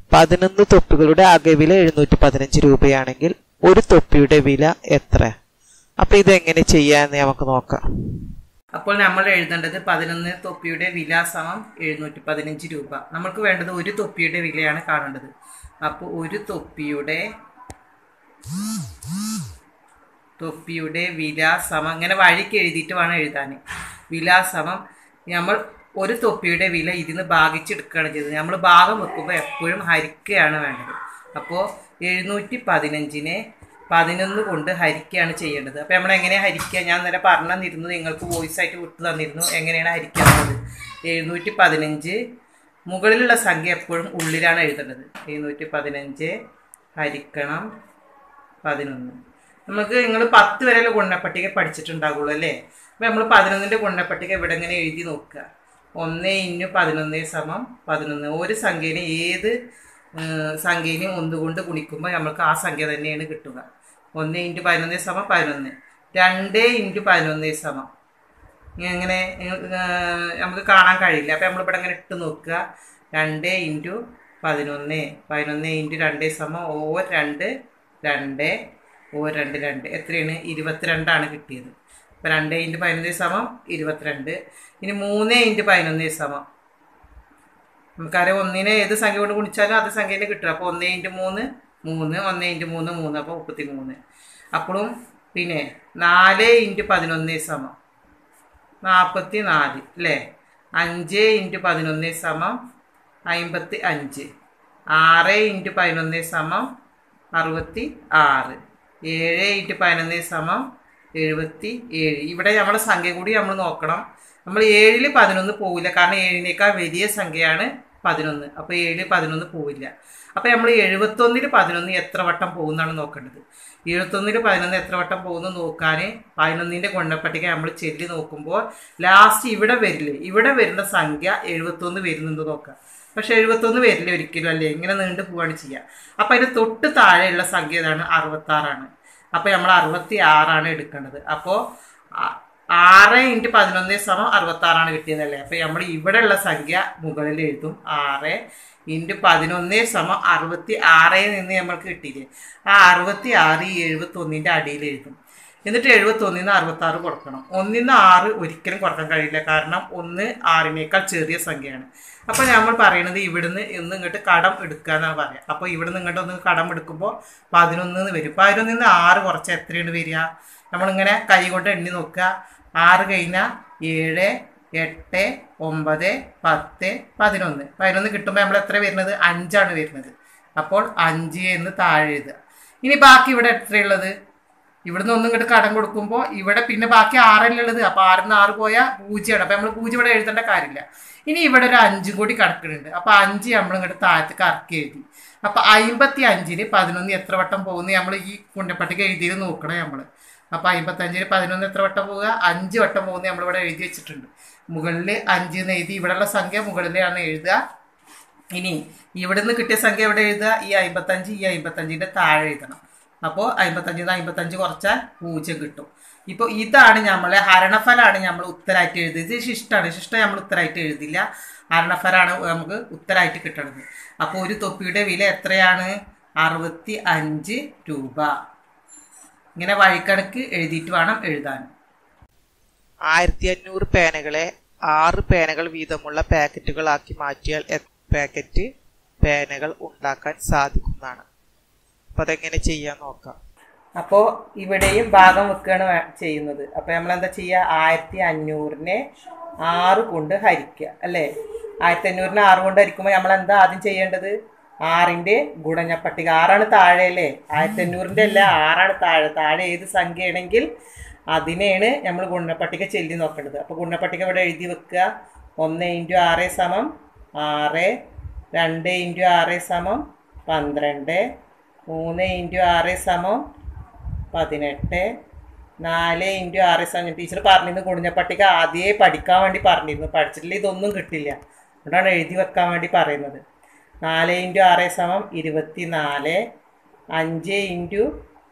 പതിനൊന്ന് തൊപ്പികളുടെ ആകെ വില എഴുന്നൂറ്റി പതിനഞ്ച് രൂപയാണെങ്കിൽ ഒരു തൊപ്പിയുടെ വില എത്ര അപ്പൊ ഇതെങ്ങനെ ചെയ്യാന്ന് നമുക്ക് നോക്കാം അപ്പോൾ നമ്മൾ എഴുതേണ്ടത് പതിനൊന്ന് തൊപ്പിയുടെ വില സമം എഴുന്നൂറ്റി പതിനഞ്ച് രൂപ നമ്മൾക്ക് വേണ്ടത് ഒരു തൊപ്പിയുടെ വിലയാണ് കാണേണ്ടത് അപ്പോൾ ഒരു തൊപ്പിയുടെ തൊപ്പിയുടെ വില സമം ഇങ്ങനെ വഴിക്ക് എഴുതിയിട്ട് വേണം എഴുതാൻ വില സമം നമ്മൾ ഒരു തൊപ്പിയുടെ വില ഇതിന്ന് ഭാഗിച്ചെടുക്കുകയാണ് ചെയ്തത് നമ്മൾ ഭാഗം വെക്കുമ്പോൾ എപ്പോഴും ഹരിക്കുകയാണ് വേണ്ടത് അപ്പോൾ എഴുന്നൂറ്റി പതിനഞ്ചിനെ പതിനൊന്ന് കൊണ്ട് ഹരിക്കുകയാണ് ചെയ്യേണ്ടത് അപ്പോൾ നമ്മൾ എങ്ങനെയാണ് ഹരിക്കുക ഞാൻ നേരെ പറഞ്ഞു തന്നിരുന്നു നിങ്ങൾക്ക് വോയിസ് ആയിട്ട് വിട്ടു തന്നിരുന്നു എങ്ങനെയാണ് ഹരിക്കാറുള്ളത് എഴുന്നൂറ്റി പതിനഞ്ച് മുകളിലുള്ള സംഖ്യ എപ്പോഴും ഉള്ളിലാണ് എഴുതേണ്ടത് എഴുന്നൂറ്റി പതിനഞ്ച് ഹരിക്കണം പതിനൊന്ന് നമുക്ക് നിങ്ങൾ പത്ത് വരെയുള്ള ഗുണപട്ടിക പഠിച്ചിട്ടുണ്ടാകുള്ളൂ അല്ലേ അപ്പോൾ നമ്മൾ പതിനൊന്നിൻ്റെ ഗുണപട്ടിക ഇവിടെ ഇങ്ങനെ എഴുതി നോക്കുക ഒന്ന് ഇന്നു പതിനൊന്ന് സമം പതിനൊന്ന് ഒരു സംഖ്യേനെ ഏത് ഏഹ്, സംഖ്യേനെയും ഒന്നുകൊണ്ട് ഗുണിക്കുമ്പോൾ നമുക്ക് ആ സംഖ്യ തന്നെയാണ് കിട്ടുക ഒന്ന് ഇൻറ്റു പതിനൊന്ന് സമം പതിനൊന്ന് രണ്ട് ഇൻറ്റു പതിനൊന്ന് സമം ഇങ്ങനെ ഏഹ്, നമുക്ക് കാണാൻ കഴിയില്ല അപ്പം നമ്മളിവിടെ ഇങ്ങനെ ഇട്ട് നോക്കുക രണ്ട് ഇൻറ്റു പതിനൊന്ന് പതിനൊന്ന് ഇൻറ്റു രണ്ട് സമം ഓ രണ്ട് രണ്ട് ഓ രണ്ട് രണ്ട് എത്രയാണ് ഇരുപത്തിരണ്ടാണ് കിട്ടിയത് അപ്പോൾ രണ്ട് ഇൻറ്റു പതിനൊന്ന് സമം ഇരുപത്തിരണ്ട് ഇനി മൂന്ന് ഇൻറ്റു പതിനൊന്ന് സമം നമുക്കറിയാം ഒന്നിനെ ഏത് സംഖ്യ കൊണ്ട് ഗുണിച്ചാലും അത് സംഖ്യയിൽ കിട്ടും അപ്പോൾ ഒന്ന് ഇൻറ്റു മൂന്ന് മൂന്ന് ഒന്ന് ഇൻറ്റു മൂന്ന് മൂന്ന് അപ്പോൾ മുപ്പത്തി മൂന്ന് അപ്പോഴും പിന്നെ നാല് ഇൻറ്റു പതിനൊന്ന് സമം നാൽപ്പത്തി നാല് അല്ലേ അഞ്ച് ഇൻറ്റു പതിനൊന്ന് സമം അമ്പത്തി അഞ്ച് ആറ് ഇൻറ്റു പതിനൊന്ന് സമം അറുപത്തി ആറ് ഏഴ് ഇൻറ്റു പതിനൊന്ന് സമം എഴുപത്തി ഏഴ് ഇവിടെ നമ്മുടെ സംഖ്യ കൂടി നമ്മൾ നോക്കണം നമ്മൾ ഏഴിൽ പതിനൊന്ന് പോവില്ല കാരണം ഏഴിനേക്കാൾ വലിയ സംഖ്യയാണ് പതിനൊന്ന് അപ്പോൾ ഏഴിൽ പതിനൊന്ന് പോവില്ല അപ്പോൾ നമ്മൾ എഴുപത്തൊന്നിൽ പതിനൊന്ന് എത്ര വട്ടം പോകുന്നതാണ് നോക്കേണ്ടത് എഴുപത്തൊന്നിൽ പതിനൊന്ന് എത്ര വട്ടം പോകുന്നു നോക്കാൻ പതിനൊന്നിൻ്റെ ഗുണപ്പട്ടിക നമ്മൾ ചെല്ലി നോക്കുമ്പോൾ ലാസ്റ്റ് ഇവിടെ വരില്ലേ ഇവിടെ വരുന്ന സംഖ്യ എഴുപത്തൊന്ന് വരുന്നുണ്ട് നോക്കാം പക്ഷെ എഴുപത്തൊന്ന് വരില്ല ഒരിക്കലും അല്ലേ ഇങ്ങനെ നീണ്ടു പോവാണ് ചെയ്യുക അപ്പോൾ അതിന് തൊട്ട് താഴെയുള്ള സംഖ്യ ഏതാണ് അറുപത്താറാണ് അപ്പോൾ നമ്മൾ അറുപത്തി ആറാണ് എടുക്കേണ്ടത് അപ്പോൾ ആറ് ഇൻറ്റു പതിനൊന്ന് സമം അറുപത്താറാണ് കിട്ടിയതല്ലേ അപ്പോൾ നമ്മൾ ഇവിടെയുള്ള സംഖ്യ മുകളിൽ എഴുതും ആറ് ഇൻറ്റു പതിനൊന്ന് സമം അറുപത്തി ആറിൽ നിന്ന് നമ്മൾക്ക് കിട്ടിയില്ലേ ആ അറുപത്തി ആറ് ഈ എഴുപത്തൊന്നിൻ്റെ അടിയിൽ എഴുതും എന്നിട്ട് എഴുപത്തൊന്നിൽ നിന്ന് അറുപത്താറ് കൊടുക്കണം ഒന്നിൽ നിന്ന് ആറ് ഒരിക്കലും കുറക്കാൻ കഴിയില്ല കാരണം ഒന്ന് ആറിനേക്കാൾ ചെറിയ സംഖ്യയാണ് അപ്പോൾ നമ്മൾ പറയുന്നത് ഇവിടുന്ന് ഇന്ന് ഇങ്ങോട്ട് കടം എടുക്കുക എന്നാണ് പറയുക അപ്പോൾ ഇവിടുന്ന് ഇങ്ങോട്ട് ഒന്ന് കടം എടുക്കുമ്പോൾ പതിനൊന്നിൽ നിന്ന് വരും പതിനൊന്നിൽ നിന്ന് ആറ് കുറച്ച് എത്രയാണ് വരിക നമ്മളിങ്ങനെ കൈ കൊണ്ട് എണ്ണി നോക്കുക ആറ് കഴിഞ്ഞാൽ ഏഴ് എട്ട് ഒമ്പത് പത്ത് പതിനൊന്ന് പതിനൊന്ന് കിട്ടുമ്പോൾ നമ്മൾ എത്ര വരുന്നത് അഞ്ചാണ് വരുന്നത് അപ്പോൾ അഞ്ച് എന്ന് താഴെ എഴുതുക ഇനി ബാക്കി ഇവിടെ എത്രയുള്ളത് ഇവിടുന്ന് ഒന്നും ഇങ്ങോട്ട് കടം കൊടുക്കുമ്പോൾ ഇവിടെ പിന്നെ ബാക്കി ആറല്ലേ ഉള്ളത് അപ്പോൾ ആറിൽ നിന്ന് ആറ് പോയാൽ പൂജ്യമാണ് അപ്പോൾ നമ്മൾ പൂജ്യം ഇവിടെ എഴുതേണ്ട കാര്യമില്ല ഇനി ഇവിടെ ഒരു അഞ്ചും കൂടി കിടക്കുന്നുണ്ട് അപ്പോൾ അഞ്ച് നമ്മൾ ഇങ്ങോട്ട് താഴത്തേക്ക് ഇറക്കി എഴുതി അപ്പോൾ അമ്പത്തി അഞ്ചിന് പതിനൊന്ന് എത്ര വട്ടം പോകുന്നു നമ്മൾ ഈ കുണ്ടപ്പട്ടിക എഴുതിയത് നോക്കണം നമ്മൾ അപ്പോൾ അമ്പത്തഞ്ചിന് പതിനൊന്ന് എത്ര വട്ടം പോവുക അഞ്ച് വട്ടം പോകുന്ന നമ്മളിവിടെ എഴുതി വെച്ചിട്ടുണ്ട് മുകളിൽ അഞ്ച് എന്ന് എഴുതി ഇവിടെയുള്ള സംഖ്യ മുകളിലാണ് എഴുതുക ഇനി ഇവിടുന്ന് കിട്ടിയ സംഖ്യ എവിടെ എഴുതുക ഈ അമ്പത്തഞ്ച് ഈ അമ്പത്തഞ്ചിൻ്റെ താഴെ എഴുതണം അപ്പോൾ അമ്പത്തഞ്ചിൽ നിന്ന് അമ്പത്തഞ്ച് കുറച്ചാൽ പൂജ്യം കിട്ടും ഇപ്പോൾ ഇതാണ് നമ്മളെ ഹരണഫലാണ് നമ്മൾ ഉത്തരമായിട്ട് എഴുതിയത് ഇത് ശിഷ്ടമാണ് ശിഷ്ടം നമ്മൾ ഉത്തരമായിട്ട് എഴുതില്ല ഹരണഫലാണ് നമുക്ക് ഉത്തരമായിട്ട് കിട്ടണത് അപ്പോൾ ഒരു തൊപ്പിയുടെ വില എത്രയാണ് അറുപത്തി അഞ്ച് രൂപ ഇങ്ങനെ വഴിക്കണക്ക് എഴുതിയിട്ട് വേണം എഴുതാൻ ആയിരത്തി അഞ്ഞൂറ് പേനകളെ ആറ് പേനകൾ വീതമുള്ള പാക്കറ്റുകളാക്കി മാറ്റിയാൽ എത്ര പാക്കറ്റ് പേനകൾ ഉണ്ടാക്കാൻ സാധിക്കുന്നതാണ് അപ്പൊ അതെങ്ങനെ ചെയ്യാൻ നോക്കാം അപ്പോൾ ഇവിടെയും ഭാഗം വെക്കുകയാണ് വേ- ചെയ്യുന്നത് അപ്പോൾ നമ്മൾ എന്താ ചെയ്യുക ആയിരത്തി അഞ്ഞൂറിനെ ആറ് കൊണ്ട് ഹരിക്കുക അല്ലേ ആയിരത്തി അഞ്ഞൂറിനെ ആറ് കൊണ്ട് ഹരിക്കുമ്പോൾ നമ്മൾ എന്താ ആദ്യം ചെയ്യേണ്ടത് ആറിൻ്റെ ഗുണന പട്ടിക ആറാണ് താഴെ അല്ലേ ആയിരത്തി അഞ്ഞൂറിൻ്റെ അല്ല ആറാണ് താഴെ താഴെ ഏത് സംഖ്യയാണെങ്കിൽ അതിനെയാണ് നമ്മൾ ഗുണപട്ടിക ചെല്ലി നോക്കേണ്ടത് അപ്പോൾ ഗുണപട്ടിക ഇവിടെ എഴുതി വെക്കുക ഒന്ന് ഇൻറ്റു ആറ് സമം ആറ് രണ്ട് ഇൻറ്റു ആറ് സമം പന്ത്രണ്ട് മൂന്ന് ഇൻറ്റു ആറ് സമം പതിനെട്ട് നാല് ഇൻറ്റു ആറ് സമയം ടീച്ചർ പറഞ്ഞിരുന്നു ഗുണിഞ്ഞ പട്ടിക ആദ്യമേ പഠിക്കാൻ വേണ്ടി പറഞ്ഞിരുന്നു പഠിച്ചിട്ടില്ല ഇതൊന്നും കിട്ടില്ല അതുകൊണ്ടാണ് എഴുതി വെക്കാൻ വേണ്ടി പറയുന്നത് നാല് ഇൻറ്റു ആറ് സമം ഇരുപത്തി നാല് അഞ്ച് ഇൻറ്റു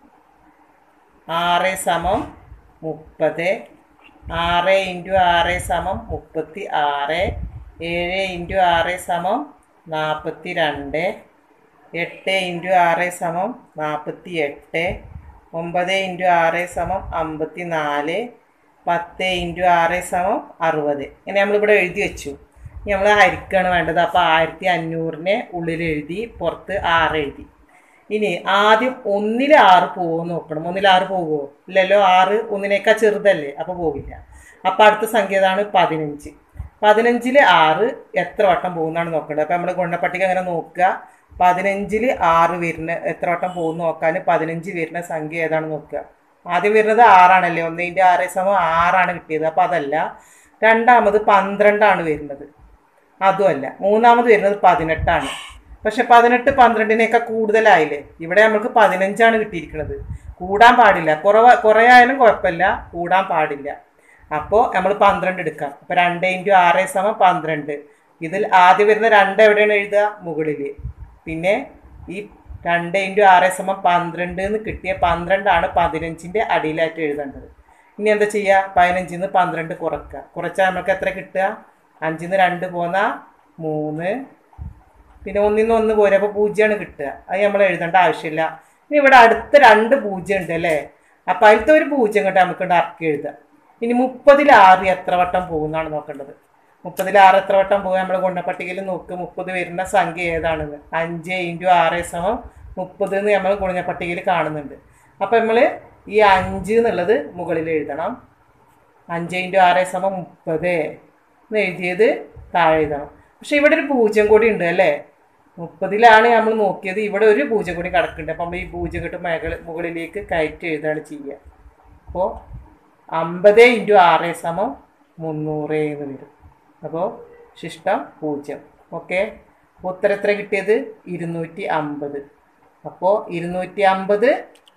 ആറ് സമം മുപ്പത് ആറ് ഇൻറ്റു ആറ് സമം മുപ്പത്തി ആറ് ഏഴ് ഇൻറ്റു ആറ് സമം നാൽപ്പത്തി രണ്ട് എട്ട് ഇൻറ്റു ആറ് സമം നാൽപ്പത്തി എട്ട് ഒമ്പത് ഇൻറ്റു ആറ് സമം അമ്പത്തി നാല് പത്ത് ഇൻറ്റു ആറ് സമം അറുപത് ഇങ്ങനെ നമ്മളിവിടെ എഴുതി വെച്ചു ഇനി നമ്മൾ ഹരിക്കാണ് വേണ്ടത് അപ്പോൾ ആയിരത്തി അഞ്ഞൂറിനെ ഉള്ളിൽ എഴുതി പുറത്ത് ആറ് എഴുതി ഇനി ആദ്യം ഒന്നിൽ ആറ് പോകുമോ നോക്കണം ഒന്നിൽ ആറ് പോകുമോ ഇല്ലല്ലോ ആറ് ഒന്നിനേക്കാൾ ചെറുതല്ലേ അപ്പോൾ പോകില്ല അപ്പോൾ അടുത്ത സംഖ്യ ഏതാണ് പതിനഞ്ച് പതിനഞ്ചിൽ ആറ് എത്ര വട്ടം പോകുന്നതാണ് നോക്കേണ്ടത് അപ്പോൾ നമ്മൾ ഗുണപട്ടിക അങ്ങനെ നോക്കുക പതിനഞ്ചിൽ ആറ് വരുന്ന എത്ര വട്ടം പോകുന്ന നോക്കാൻ പതിനഞ്ച് വരുന്ന സംഖ്യ ഏതാണ് നോക്കുക ആദ്യം വരുന്നത് ആറാണല്ലേ ഒന്നിൻ്റെ ആറ് സമം ആറാണ് കിട്ടിയത് അപ്പോൾ അതല്ല രണ്ടാമത് പന്ത്രണ്ടാണ് വരുന്നത് അതുമല്ല മൂന്നാമത് വരുന്നത് പതിനെട്ടാണ് പക്ഷെ പതിനെട്ട് പന്ത്രണ്ടിനേക്കാൾ കൂടുതലായില്ലേ ഇവിടെ നമുക്ക് പതിനഞ്ചാണ് കിട്ടിയിരിക്കുന്നത് കൂടാൻ പാടില്ല കുറവ് കുറയായാലും കുഴപ്പമില്ല കൂടാൻ പാടില്ല അപ്പോൾ നമ്മൾ പന്ത്രണ്ട് എടുക്കാം അപ്പോൾ രണ്ട് ഇൻറ്റു ആറ് സമം പന്ത്രണ്ട് ഇതിൽ ആദ്യം വരുന്ന രണ്ട് എവിടെയാണ് എഴുതുക മുകളിൽ പിന്നെ ഈ രണ്ട് ഇൻറ്റു ആറ് സമം പന്ത്രണ്ട് എന്ന് കിട്ടിയ പന്ത്രണ്ടാണ് പതിനഞ്ചിൻ്റെ അടിയിലായിട്ട് എഴുതേണ്ടത് ഇനി എന്താ ചെയ്യുക പതിനഞ്ചിൽ നിന്ന് പന്ത്രണ്ട് കുറക്കുക കുറച്ചാൽ നമുക്ക് എത്ര കിട്ടുക അഞ്ചിൽ നിന്ന് രണ്ട് പോന്ന മൂന്ന് പിന്നെ ഒന്നിൽ നിന്ന് ഒന്ന് പോരും അപ്പോൾ പൂജ്യമാണ് കിട്ടുക അത് നമ്മൾ എഴുതേണ്ട ആവശ്യമില്ല ഇനി ഇവിടെ അടുത്ത രണ്ട് പൂജ്യം ഉണ്ട് അല്ലേ അപ്പം അതിലത്തെ ഒരു പൂജ്യം കണ്ട് നമുക്ക് ഇറക്കി എഴുതാം ഇനി മുപ്പതിൽ ആറ് എത്ര വട്ടം പോകുന്നതാണ് നോക്കേണ്ടത് മുപ്പതിൽ ആറ് എത്ര വട്ടം പോകുക നമ്മൾ ഗുണപട്ടികയിൽ നോക്ക് മുപ്പത് വരുന്ന സംഖ്യ ഏതാണെന്ന് അഞ്ച് ഇൻറ്റു ആറ് സമം മുപ്പത് എന്ന് നമ്മൾ ഗുണപട്ടികയിൽ കാണുന്നുണ്ട് അപ്പം നമ്മൾ ഈ അഞ്ച് എന്നുള്ളത് മുകളിൽ എഴുതണം അഞ്ച് ഇൻറ്റു ആറ് സമം മുപ്പത് എന്ന് എഴുതിയത് താഴെ എഴുതണം പക്ഷെ ഇവിടെ ഒരു പൂജ്യം കൂടി ഉണ്ട് അല്ലേ മുപ്പതിലാണ് നമ്മൾ നോക്കിയത് ഇവിടെ ഒരു പൂജ്യം കൂടി കിടക്കുന്നുണ്ട് അപ്പം നമ്മൾ ഈ പൂജ്യം കിട്ടും മേഖല മുകളിലേക്ക് കയറ്റി എഴുതാണ് ചെയ്യുക അപ്പോൾ അമ്പത് ഇൻറ്റു ആറ് സമം മുന്നൂറ് എന്ന് വരും അപ്പോൾ ശിഷ്ടം പൂജ്യം ഓക്കെ അപ്പോൾ ഉത്തരം എത്ര കിട്ടിയത് ഇരുന്നൂറ്റി അമ്പത് അപ്പോൾ ഇരുന്നൂറ്റി അമ്പത്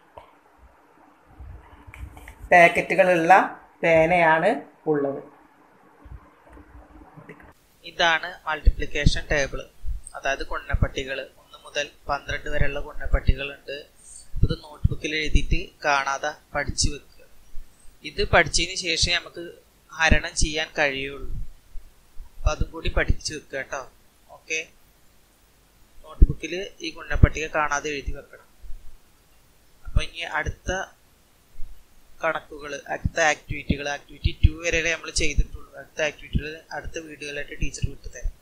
പാക്കറ്റുകളുള്ള പേനയാണ് ഉള്ളത് ഇതാണ് മൾട്ടിപ്ലിക്കേഷൻ ടേബിൾ അതായത് ഗുണപട്ടികൾ ഒന്ന് മുതൽ പന്ത്രണ്ട് വരെയുള്ള ഗുണപട്ടികളുണ്ട് ഇത് നോട്ട്ബുക്കിൽ എഴുതിയിട്ട് കാണാതെ പഠിച്ചു വെക്കുക ഇത് പഠിച്ചതിന് ശേഷം നമുക്ക് ഹരണം ചെയ്യാൻ കഴിയുള്ളൂ അപ്പം അതും കൂടി പഠിച്ചു വെക്കുക കേട്ടോ ഓക്കെ നോട്ട്ബുക്കിൽ ഈ ഗുണപട്ടിക കാണാതെ എഴുതി വെക്കണം അപ്പോൾ ഇനി അടുത്ത കണക്കുകൾ അടുത്ത ആക്ടിവിറ്റികൾ ആക്ടിവിറ്റി ടു വരെ നമ്മൾ ചെയ്തിട്ടുള്ളൂ അടുത്ത ആക്ടിവിറ്റികൾ അടുത്ത വീഡിയോയിലായിട്ട് ടീച്ചർ വിട്ടു തരാം